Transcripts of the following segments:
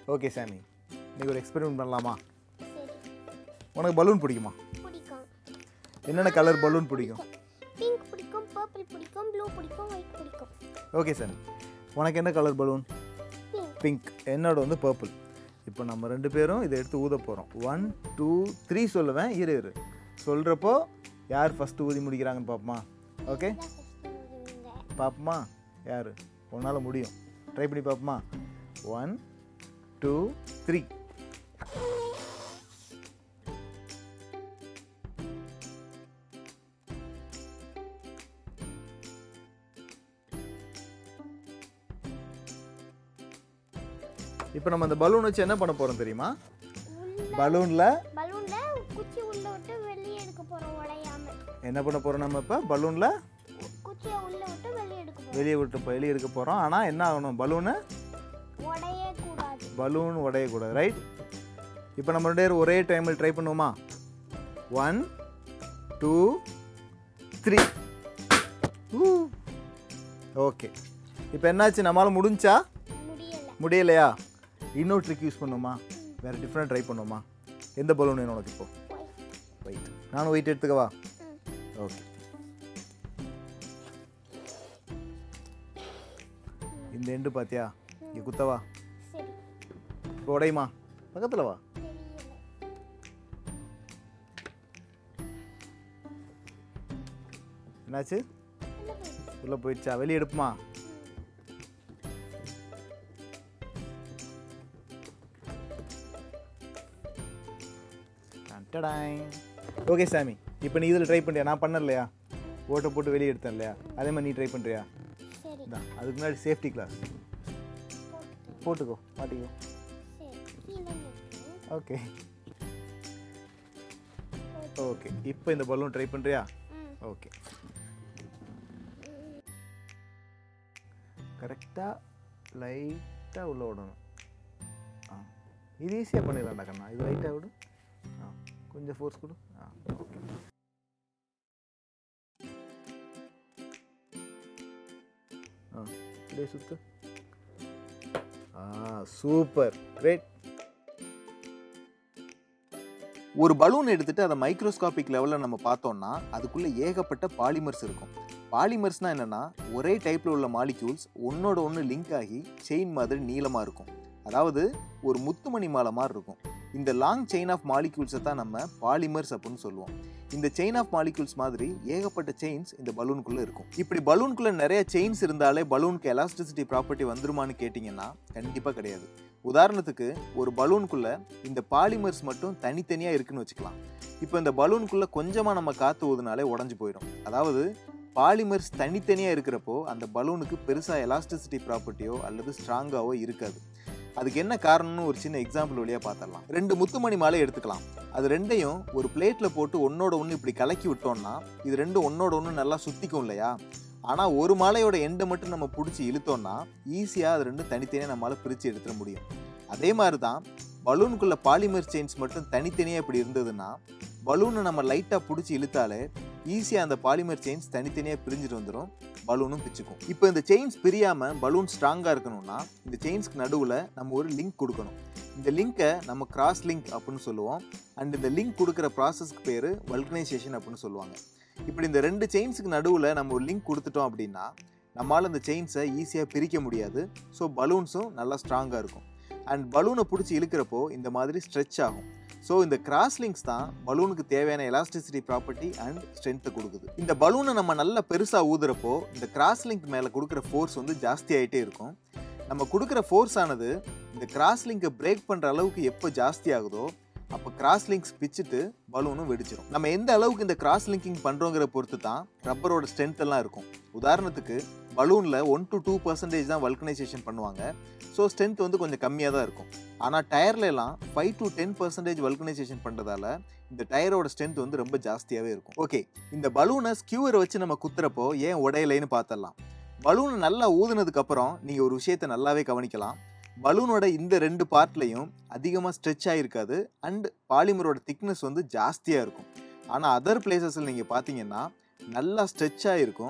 Okay சாமி இன்னைக்கு ஒரு எக்ஸ்பெரிமெண்ட் பண்ணலாமா சரி உனக்கு பலூன் பிடிக்குமா பிடிக்கும் என்னென்ன கலர் பலூன் பிடிக்கும் பிங்க் பிடிக்கும் பர்பிள் பிடிக்கும் ப்ளூ பிடிக்கும் ஒயிட் பிடிக்கும் ஓகே சாமி உனக்கு என்ன கலர் பலூன் பிங்க் பிங்க் என்னோட வந்து பர்பிள் இப்போ நம்ம ரெண்டு பேரும் இதை எடுத்து ஊத போகிறோம் ஒன் டூ த்ரீ சொல்லுவேன் இரு இரு சொல்கிறப்போ யார் ஃபஸ்ட்டு ஊதி முடிக்கிறாங்கன்னு பார்ப்போமா ஓகே தான் ஃபஸ்ட்டு முடியுங்க பார்ப்போமா யார் உன்னால் முடியும் ட்ரை பண்ணி பார்ப்போமா ஒன் டூ த்ரீ இப்போ நம்ம அந்த பலூன் வச்சு என்ன பண்ண போகிறோம் தெரியுமா உள்ள பலூனில் பலூன்ல குச்சி உள்ள விட்டு வெளியே எடுக்க போறோம் உடையாம என்ன பண்ண போகிறோம் நம்ம இப்போ பலூனில் குச்சியை உள்ள விட்டு வெளியே எடுக்க போறோம் வெளியே விட்டு இப்போ வெளியே எடுக்க போகிறோம் ஆனால் என்ன ஆகணும் பலூனு உடையே கூடாது பலூன் உடையக்கூடாது ரைட் இப்போ நம்ம ரெண்டு பேரும் ஒரே டைமில் ட்ரை பண்ணுவோமா ஒன் டூ த்ரீ ஓகே இப்போ என்னாச்சு நம்மளால் முடிஞ்சா முடியல முடியலையா இன்னொரு ட்ரிக் யூஸ் பண்ணுவோமா வேறு டிஃப்ரெண்ட் ட்ரை பண்ணுவோமா எந்த பலூன் வேணும் உனக்கு இப்போ White. வெயிட் நானும் வெயிட் எடுத்துக்கவா ம். ஓகே இந்த எண்டு பார்த்தியா இங்கே குத்தவா சரி இப்போ உடையுமா பக்கத்தில் வா தெரியல என்னாச்சு உள்ள போயிடுச்சு. உள்ளே போயிடுச்சா வெளியே எடுப்புமா ஓகே சாமி இப்போ நீ இதில் ட்ரை பண்ணுறியா நான் பண்ணலையா ஓட்டை போட்டு வெளியே எடுத்தேன் இல்லையா அதே மாதிரி நீ ட்ரை பண்ணுறியா சரி இதான் அதுக்கு முன்னாடி சேஃப்டி கிளாஸ் போட்டு போட்டுக்கோ மாட்டிக்கோ சரி கீழே நிறுத்து. ஓகே போட்டு. ஓகே இப்போ இந்த பலூன் ட்ரை பண்ணுறியா ம். ஓகே கரெக்டாக லைட்டாக உள்ள விடணும் ஆ இது ஈஸியாக பண்ணிடலாம்டா கண்ணா இது லைட்டாக விடு ஆ கொஞ்சம் ஃபோர்ஸ் கொடு ஆ ஓகே ஆ அப்படியே சுத்து ஆ சூப்பர் கிரேட் ஒரு பலூன் எடுத்துட்டு அதை மைக்ரோஸ்காபிக் லெவலில் நம்ம பார்த்தோம்னா அதுக்குள்ளே ஏகப்பட்ட பாலிமர்ஸ் இருக்கும் பாலிமர்ஸ்னால் என்னென்னா ஒரே டைப்பில் உள்ள மாலிக்யூல்ஸ் ஒன்னோட ஒன்று லிங்க் ஆகி செயின் மாதிரி நீளமாக இருக்கும் அதாவது ஒரு முத்துமணி மாலை மாதிரி இருக்கும் இந்த லாங் செயின் ஆஃப் மாலிக்யூல்ஸை தான் நம்ம பாலிமர்ஸ் அப்படின்னு சொல்லுவோம் இந்த செயின் ஆஃப் மாலிக்யூல்ஸ் மாதிரி ஏகப்பட்ட செயின்ஸ் இந்த பலூனுக்குள்ளே இருக்கும் இப்படி பலூனுக்குள்ளே நிறைய செயின்ஸ் இருந்தாலே பலூனுக்கு எலாஸ்டிசிட்டி ப்ராப்பர்ட்டி வந்துருமான்னு கேட்டிங்கன்னா கண்டிப்பாக கிடையாது உதாரணத்துக்கு ஒரு பலூனுக்குள்ள இந்த பாலிமர்ஸ் மட்டும் தனித்தனியாக இருக்குன்னு வச்சுக்கலாம் இப்போ இந்த பலூனுக்குள்ள கொஞ்சமாக நம்ம காற்று ஊதுனாலே உடஞ்சி போயிடும் அதாவது பாலிமர்ஸ் தனித்தனியாக இருக்கிறப்போ அந்த பலூனுக்கு பெருசாக எலாஸ்டிசிட்டி ப்ராப்பர்ட்டியோ அல்லது ஸ்ட்ராங்காவோ இருக்காது அதுக்கு என்ன காரணம்னு ஒரு சின்ன எக்ஸாம்பிள் வழியாக பார்த்துடலாம் ரெண்டு முத்துமணி மாலை எடுத்துக்கலாம் அது ரெண்டையும் ஒரு பிளேட்டில் போட்டு ஒன்னோட ஒன்று இப்படி கலக்கி விட்டோம்னா இது ரெண்டும் ஒன்னோட ஒன்று நல்லா சுற்றிக்கும் இல்லையா ஆனால் ஒரு மாலையோட எண்டை மட்டும் நம்ம பிடிச்சி இழுத்தோம்னா ஈஸியாக அது ரெண்டும் தனித்தனியாக நம்மளால் பிரித்து எடுத்துட முடியும் அதே மாதிரி தான் பலூனுக்குள்ள பாலிமர் செயின்ஸ் மட்டும் தனித்தனியாக இப்படி இருந்ததுன்னா பலூனை நம்ம லைட்டாக பிடிச்சி இழுத்தாலே ஈஸியாக அந்த பாலிமர் செயின்ஸ் தனித்தனியாக பிரிஞ்சுட்டு வந்துடும் பலூனும் பிச்சுக்கும் இப்போ இந்த செயின்ஸ் பிரியாமல் பலூன் ஸ்ட்ராங்காக இருக்கணும்னா இந்த செயின்ஸ்க்கு நடுவில் நம்ம ஒரு லிங்க் கொடுக்கணும் இந்த லிங்கை நம்ம கிராஸ் லிங்க் அப்படின்னு சொல்லுவோம் அண்ட் இந்த லிங்க் கொடுக்குற ப்ராசஸ்க்கு பேர் வல்கனைசேஷன் அப்படின்னு சொல்லுவாங்க இப்படி இந்த ரெண்டு செயின்ஸுக்கு நடுவில் நம்ம ஒரு லிங்க் கொடுத்துட்டோம் அப்படின்னா நம்மளால் அந்த செயின்ஸை ஈஸியாக பிரிக்க முடியாது ஸோ பலூன்ஸும் நல்லா ஸ்ட்ராங்காக இருக்கும் அண்ட் பலூனை பிடிச்சி இழுக்கிறப்போ இந்த மாதிரி ஸ்ட்ரெச் ஆகும் ஸோ இந்த கிராஸ் லிங்க்ஸ் தான் பலூனுக்கு தேவையான எலாஸ்டிசிட்டி ப்ராப்பர்ட்டி அண்ட் ஸ்ட்ரென்த்தை கொடுக்குது இந்த பலூனை நம்ம நல்லா பெருசாக ஊதுறப்போ இந்த கிராஸ் லிங்க் மேலே கொடுக்குற ஃபோர்ஸ் வந்து ஜாஸ்தி ஆகிட்டே இருக்கும் நம்ம கொடுக்குற ஃபோர்ஸ் ஆனது இந்த கிராஸ் லிங்கை பிரேக் பண்ணுற அளவுக்கு எப்போ ஜாஸ்தி ஆகுதோ அப்போ கிராஸ் லிங்க்ஸ் பிச்சுட்டு பலூனும் வெடிச்சிடும் நம்ம எந்த அளவுக்கு இந்த கிராஸ் லிங்கிங் பண்ணுறோங்கிற பொறுத்து தான் ரப்பரோட ஸ்ட்ரென்த் எல்லாம் இருக்கும் உதாரணத்துக்கு பலூனில் ஒன் டு டூ பர்சன்டேஜ் தான் வல்கனைசேஷன் பண்ணுவாங்க ஸோ ஸ்ட்ரென்த் வந்து கொஞ்சம் கம்மியாக தான் இருக்கும் ஆனால் டயர்ல எல்லாம் five to ten percentage vulcanisation பண்ணுறதால இந்த டயரோட ஸ்ட்ரென்த் வந்து ரொம்ப ஜாஸ்தியாகவே இருக்கும் ஓகே இந்த பலூனை ஸ்கியூவரை வச்சு நம்ம குத்துறப்போ ஏன் உடையலைன்னு பார்த்துடலாம் பலூனை நல்லா ஊதுனதுக்கு அப்புறம் நீங்கள் ஒரு விஷயத்தை நல்லாவே கவனிக்கலாம் பலூனோட இந்த ரெண்டு பார்ட்லையும் அதிகமாக ஸ்ட்ரெச் ஆகிருக்காது அண்ட் பாலிமரோட திக்னஸ் வந்து ஜாஸ்தியாக இருக்கும் ஆனால் அதர் பிளேசஸில் நீங்கள் பார்த்தீங்கன்னா நல்லா ஸ்ட்ரெச் ஆகிருக்கும்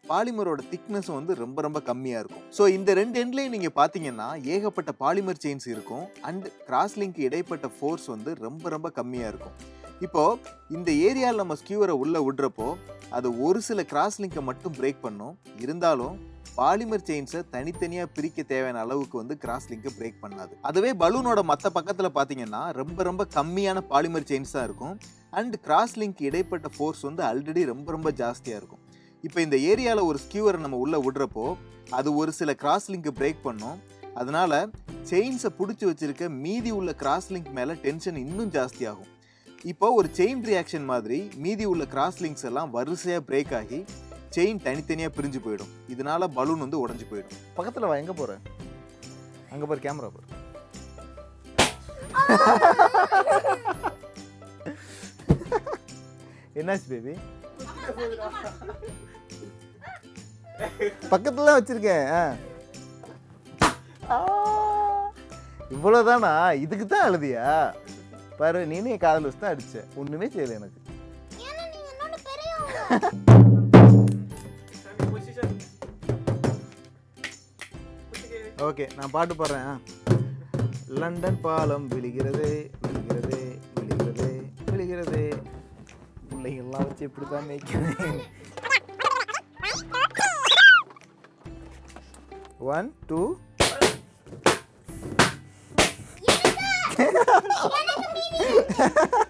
பாலிமரோட திக்னஸும் வந்து ரொம்ப ரொம்ப கம்மியாக இருக்கும் ஸோ இந்த ரெண்டு எண்ட்லேயும் நீங்கள் பார்த்தீங்கன்னா ஏகப்பட்ட பாலிமர் செயின்ஸ் இருக்கும் அண்ட் கிராஸ் லிங்க் இடைப்பட்ட ஃபோர்ஸ் வந்து ரொம்ப ரொம்ப கம்மியாக இருக்கும் இப்போ இந்த ஏரியாவில் நம்ம ஸ்கியூவரை உள்ளே விடுறப்போ அது ஒரு சில கிராஸ் லிங்கை மட்டும் பிரேக் பண்ணும் இருந்தாலும் பாலிமர் செயின்ஸை தனித்தனியாக பிரிக்க தேவையான அளவுக்கு வந்து கிராஸ் லிங்கை பிரேக் பண்ணாது அதுவே பலூனோட மற்ற பக்கத்தில் பார்த்தீங்கன்னா ரொம்ப ரொம்ப கம்மியான பாலிமர் செயின்ஸ் தான் இருக்கும் அண்ட் கிராஸ் லிங்க் இடைப்பட்ட ஃபோர்ஸ் வந்து ஆல்ரெடி ரொம்ப ரொம்ப ஜாஸ்தியாக இருக்கும் இப்போ இந்த ஏரியாவில் ஒரு ஸ்கியூவரை நம்ம உள்ளே விடுறப்போ அது ஒரு சில கிராஸ் லிங்கை பிரேக் பண்ணும் அதனால செயின்ஸை பிடிச்சி வச்சிருக்க மீதி உள்ள கிராஸ் லிங்க் மேலே டென்ஷன் இன்னும் ஜாஸ்தியாகும் இப்போ ஒரு செயின் ரியாக்ஷன் மாதிரி மீதி உள்ள கிராஸ் லிங்க்ஸ் எல்லாம் வரிசையாக பிரேக் ஆகி செயின் தனித்தனியாக பிரிஞ்சு போயிடும் இதனால பலூன் வந்து உடஞ்சி போயிடும் பக்கத்தில் வா எங்கே போகிற அங்கே பாரு கேமரா பாரு என்னாச்சு பேபி பக்கத்துல வச்சிருக்கேன் ஆ. ஆ. இவ்வளவுதானா இதுக்கு தான் அழுதியா பாரு நீனே காதல் வச்சு தான் அடிச்ச ஒண்ணுமே செய்யல எனக்கு ஏன்னா நீங்க என்னோட பெரியவங்க ஓகே நான் பாட்டு பாடுறேன் ஆ. லண்டன் பாலம் விழுகிறது விழுகிறது விழுகிறது விழுகிறது பிள்ளைங்கள்லாம் வச்சு எப்படி தான் மேய்க்கிறேன் ஒன் டூ எனக்கு மீதி